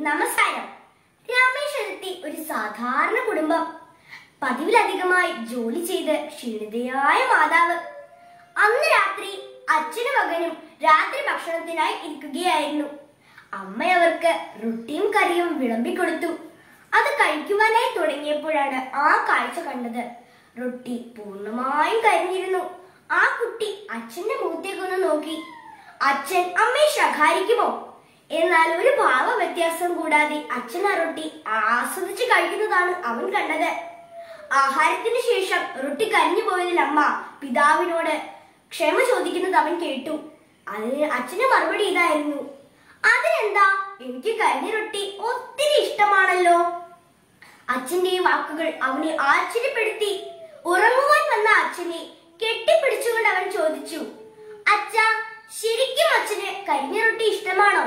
നമസ്കാരം രാമേശ്വരത്തെ ഒരു സാധാരണ കുടുംബം പതിവിലധികമായി ജോലി ചെയ്ത് ക്ഷീണിതയായ മാതാവ് അന്ന് രാത്രി അച്ഛനും മകനും രാത്രി ഭക്ഷണത്തിനായി ഇരിക്കുകയായിരുന്നു അമ്മ അവർക്ക് റൊട്ടിയും കറിയും വിളമ്പിക്കൊടുത്തു അത് കഴിക്കുവാനായി തുടങ്ങിയപ്പോഴാണ് ആ കാഴ്ച കണ്ടത് റൊട്ടി പൂർണ്ണമായും കരിഞ്ഞിരുന്നു ആ കുട്ടി അച്ഛന്റെ മുഖത്തേക്കൊന്ന് നോക്കി അച്ഛൻ അമ്മയെ ശകാരിക്കുമോ എന്നാൽ ഒരു ഭാവ വ്യത്യാസം കൂടാതെ അച്ഛൻ ആ റൊട്ടി ആസ്വദിച്ച് കഴിക്കുന്നതാണ് അവൻ കണ്ടത് ആഹാരത്തിന് ശേഷം റൊട്ടി കരിഞ്ഞു പോയതിൽ അമ്മ പിതാവിനോട് ക്ഷമ ചോദിക്കുന്നത് അവൻ കേട്ടു അതിന് അച്ഛന്റെ മറുപടി ഇതായിരുന്നു അതിനെന്താ എനിക്ക് കരിഞ്ഞ റൊട്ടി ഒത്തിരി ഇഷ്ടമാണല്ലോ അച്ഛന്റെ ഈ വാക്കുകൾ അവനെ ആശ്ചര്യപ്പെടുത്തി ഉറങ്ങുവാൻ വന്ന അച്ഛനെ കെട്ടിപ്പിടിച്ചുകൊണ്ട് അവൻ ചോദിച്ചു അച്ഛ ശരിക്കും അച്ഛന് കരിഞ്ഞ റൊട്ടി ഇഷ്ടമാണോ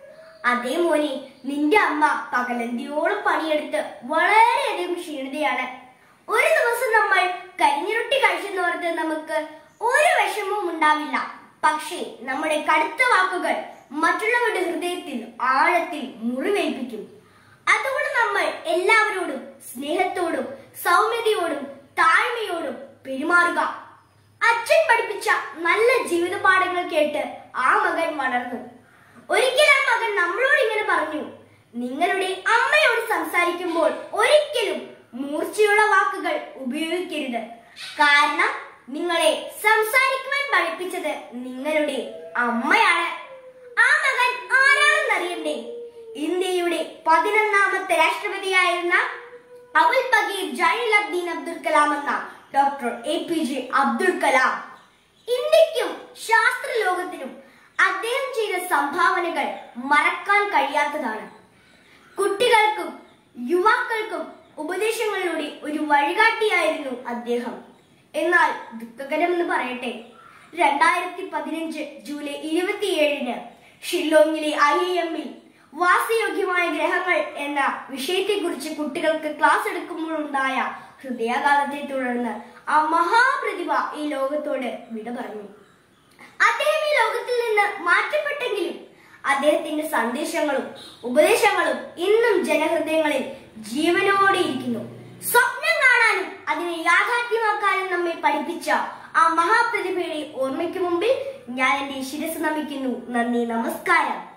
അതേ മോനെ നിന്റെ അമ്മ പകലന്തിയോളം പണിയെടുത്ത് വളരെയധികം ക്ഷീണിതയാണ് ഒരു ദിവസം നമ്മൾ കരിഞ്ഞിറൊട്ടി കഴിച്ചെന്നോർത്ത് നമുക്ക് ഒരു വിഷമവും ഉണ്ടാവില്ല പക്ഷേ നമ്മുടെ കടുത്ത വാക്കുകൾ മറ്റുള്ളവരുടെ ഹൃദയത്തിൽ ആഴത്തിൽ മുറിവേൽപ്പിക്കും അതുകൊണ്ട് നമ്മൾ എല്ലാവരോടും സ്നേഹത്തോടും സൗമ്യതയോടും താഴ്മയോടും പെരുമാറുക അച്ഛൻ പഠിപ്പിച്ച നല്ല ജീവിത പാഠങ്ങൾ കേട്ട് ആ മകൻ വളർന്നു ഒരിക്കൽ ആ മകൻ നമ്മളോട് ഇങ്ങനെ പറഞ്ഞു നിങ്ങളുടെ അമ്മയോട് സംസാരിക്കുമ്പോൾ ഒരിക്കലും മൂർച്ചയുള്ള വാക്കുകൾ ഉപയോഗിക്കരുത് കാരണം നിങ്ങളെ സംസാരിക്കുവാൻ പഠിപ്പിച്ചത് നിങ്ങളുടെ അമ്മയാണ് ആ മകൻ ആരാണെന്നറിയണ്ടേ ഇന്ത്യയുടെ പതിനൊന്നാമത്തെ രാഷ്ട്രപതിയായിരുന്ന അബുൽ പകീർ ജൈനുൽ അബ്ദീൻ അബ്ദുൽ കലാം എന്ന doctor A P J Abdul Kalam ഇന്ത്യക്കും ശാസ്ത്ര ലോകത്തിനും അദ്ദേഹം ചെയ്ത സംഭാവനകൾ മറക്കാൻ കഴിയാത്തതാണ് കുട്ടികൾക്കും യുവാക്കൾക്കും ഉപദേശങ്ങളിലൂടെ ഒരു വഴികാട്ടിയായിരുന്നു അദ്ദേഹം എന്നാൽ ദുഃഖകരമെന്ന് പറയട്ടെ രണ്ടായിരത്തി പതിനഞ്ച് ജൂലൈ ഇരുപത്തിയേഴിന് ഷില്ലോങ്ങിലെ ഐ ഐ എമ്മിൽ വാസയോഗ്യമായ ഗ്രഹങ്ങൾ എന്ന വിഷയത്തെക്കുറിച്ച് കുട്ടികൾക്ക് ക്ലാസ് എടുക്കുമ്പോഴുണ്ടായ ഹൃദയാഘാതത്തെ തുടർന്ന് ആ മഹാപ്രതിഭ ഈ ലോകത്തോട് വിട പറഞ്ഞു അദ്ദേഹം ഈ ലോകത്തിൽ നിന്ന് മാറ്റപ്പെട്ടെങ്കിലും അദ്ദേഹത്തിന്റെ സന്ദേശങ്ങളും ഉപദേശങ്ങളും ഇന്നും ജനഹൃദയങ്ങളിൽ ജീവനോടെ ഇരിക്കുന്നു സ്വപ്നം കാണാനും അതിനെ യാഥാർത്ഥ്യമാക്കാനും നമ്മെ പഠിപ്പിച്ച ആ മഹാപ്രതിഭയുടെ ഓർമ്മയ്ക്ക് മുമ്പിൽ ഞാൻ എന്റെ ശിരസ് നമിക്കുന്നു നന്ദി നമസ്കാരം